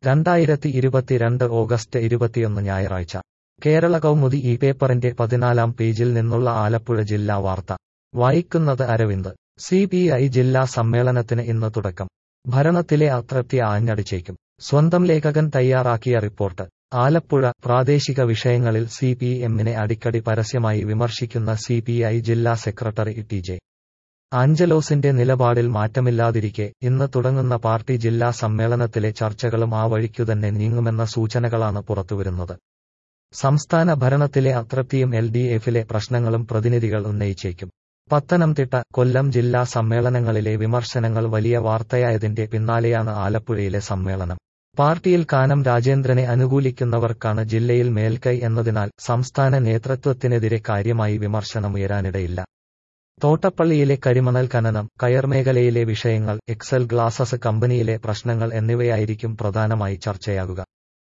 രണ്ടായിരത്തി ഇരുപത്തിരണ്ട് ഓഗസ്റ്റ് ഇരുപത്തിയൊന്ന് ഞായറാഴ്ച കേരള കൗമുദി ഈ പേപ്പറിന്റെ പതിനാലാം പേജിൽ നിന്നുള്ള ആലപ്പുഴ ജില്ലാ വാർത്ത വായിക്കുന്നത് അരവിന്ദ് സി പി ഐ ജില്ലാ സമ്മേളനത്തിന് ഇന്ന് തുടക്കം ഭരണത്തിലെ അതൃപ്തി ആഞ്ഞടിച്ചേക്കും സ്വന്തം ലേഖകൻ തയ്യാറാക്കിയ റിപ്പോർട്ട് ആലപ്പുഴ പ്രാദേശിക വിഷയങ്ങളിൽ സി പി എമ്മിനെ അടിക്കടി പരസ്യമായി വിമർശിക്കുന്ന സി പി ഐ ജില്ലാ സെക്രട്ടറി ടി ജെ ആഞ്ചലോസിന്റെ നിലപാടിൽ മാറ്റമില്ലാതിരിക്കെ ഇന്ന് തുടങ്ങുന്ന പാർട്ടി ജില്ലാ സമ്മേളനത്തിലെ ചർച്ചകളും ആ വഴിക്കുതന്നെ നീങ്ങുമെന്ന സൂചനകളാണ് പുറത്തുവരുന്നത് സംസ്ഥാന ഭരണത്തിലെ അതൃപ്തിയും എൽ ഡി എഫിലെ പ്രശ്നങ്ങളും പ്രതിനിധികൾ ഉന്നയിച്ചേക്കും പത്തനംതിട്ട കൊല്ലം ജില്ലാ സമ്മേളനങ്ങളിലെ വിമർശനങ്ങൾ വലിയ വാർത്തയായതിന്റെ പിന്നാലെയാണ് ആലപ്പുഴയിലെ സമ്മേളനം പാർട്ടിയിൽ കാനം രാജേന്ദ്രനെ അനുകൂലിക്കുന്നവർക്കാണ് ജില്ലയിൽ മേൽക്കൈ എന്നതിനാൽ സംസ്ഥാന നേതൃത്വത്തിനെതിരെ കാര്യമായി വിമർശനമുയരാനിടയില്ല തോട്ടപ്പള്ളിയിലെ കരിമണൽ ഖനനം കയർ മേഖലയിലെ വിഷയങ്ങൾ എക്സൽ ഗ്ലാസസ് കമ്പനിയിലെ പ്രശ്നങ്ങൾ എന്നിവയായിരിക്കും പ്രധാനമായി ചർച്ചയാകുക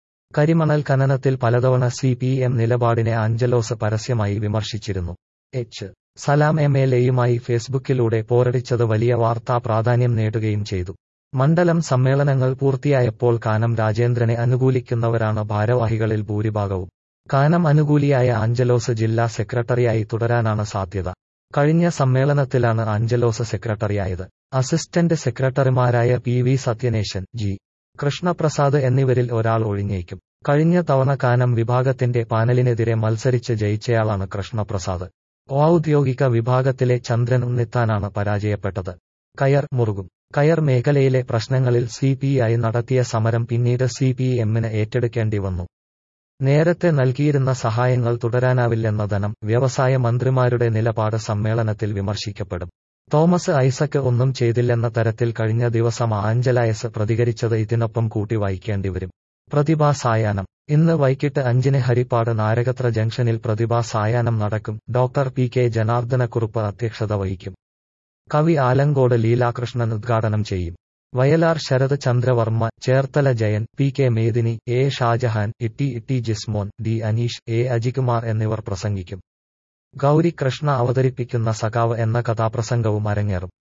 കരിമണൽ ഖനനത്തിൽ പലതവണ സി പി എം നിലപാടിനെ ആഞ്ചലോസ് പരസ്യമായി വിമർശിച്ചിരുന്നു എച്ച് സലാം എം എൽ എയുമായി ഫേസ്ബുക്കിലൂടെ പോരടിച്ചത് വലിയ വാർത്താ പ്രാധാന്യം നേടുകയും ചെയ്തു മണ്ഡലം സമ്മേളനങ്ങൾ പൂർത്തിയായപ്പോൾ കാനം രാജേന്ദ്രനെ അനുകൂലിക്കുന്നവരാണ് ഭാരവാഹികളിൽ ഭൂരിഭാഗവും കാനം അനുകൂലിയായ ആഞ്ചലോസ് ജില്ലാ സെക്രട്ടറിയായി തുടരാനാണ് സാധ്യത കഴിഞ്ഞ സമ്മേളനത്തിലാണ് ആഞ്ചലോസ് സെക്രട്ടറിയായത് അസിസ്റ്റന്റ് സെക്രട്ടറിമാരായ P V Sathyanesan G Krishnaprasad എന്നിവരിൽ ഒരാൾ ഒഴിഞ്ഞേക്കും കഴിഞ്ഞ തവണ കാനം വിഭാഗത്തിന്റെ പാനലിനെതിരെ മത്സരിച്ച് ജയിച്ചയാളാണ് കൃഷ്ണപ്രസാദ് ഔദ്യോഗിക വിഭാഗത്തിലെ ചന്ദ്രൻ ഉണ്ണിത്താനാണ് പരാജയപ്പെട്ടത് കയർ മുറുകും കയർ മേഖലയിലെ പ്രശ്നങ്ങളിൽ സി പി ഐ നടത്തിയ സമരം പിന്നീട് സി പി എമ്മിന് ഏറ്റെടുക്കേണ്ടി വന്നു നേരത്തെ നൽകിയിരുന്ന സഹായങ്ങൾ തുടരാനാവില്ലെന്ന ധനം വ്യവസായ മന്ത്രിമാരുടെ നിലപാട് സമ്മേളനത്തിൽ വിമർശിക്കപ്പെടും തോമസ് ഐസക്ക് ഒന്നും ചെയ്തില്ലെന്ന തരത്തിൽ കഴിഞ്ഞ ദിവസം ആഞ്ചലായസ് പ്രതികരിച്ചത് ഇതിനൊപ്പം കൂട്ടി വായിക്കേണ്ടിവരും പ്രതിഭാ സായാഹ്നം ഇന്ന് വൈകിട്ട് അഞ്ചിന് ഹരിപ്പാട് നാരകത്ര ജംഗ്ഷനിൽ പ്രതിഭാ സായാഹ്നം നടക്കും ഡോക്ടർ പി കെ ജനാർദ്ദനക്കുറുപ്പ് അധ്യക്ഷത വഹിക്കും കവി ആലങ്കോട് ലീലാകൃഷ്ണൻ ഉദ്ഘാടനം ചെയ്യും Vayalar Sarath Chandravarma Cherthala Jayan P K Medini A Shajahan Itty Itty Jismon D Aneesh A Ajikumar എന്നിവർ പ്രസംഗിക്കും ഗൗരി കൃഷ്ണ അവതരിപ്പിക്കുന്ന സഖാവ് എന്ന കഥാപ്രസംഗവും അരങ്ങേറും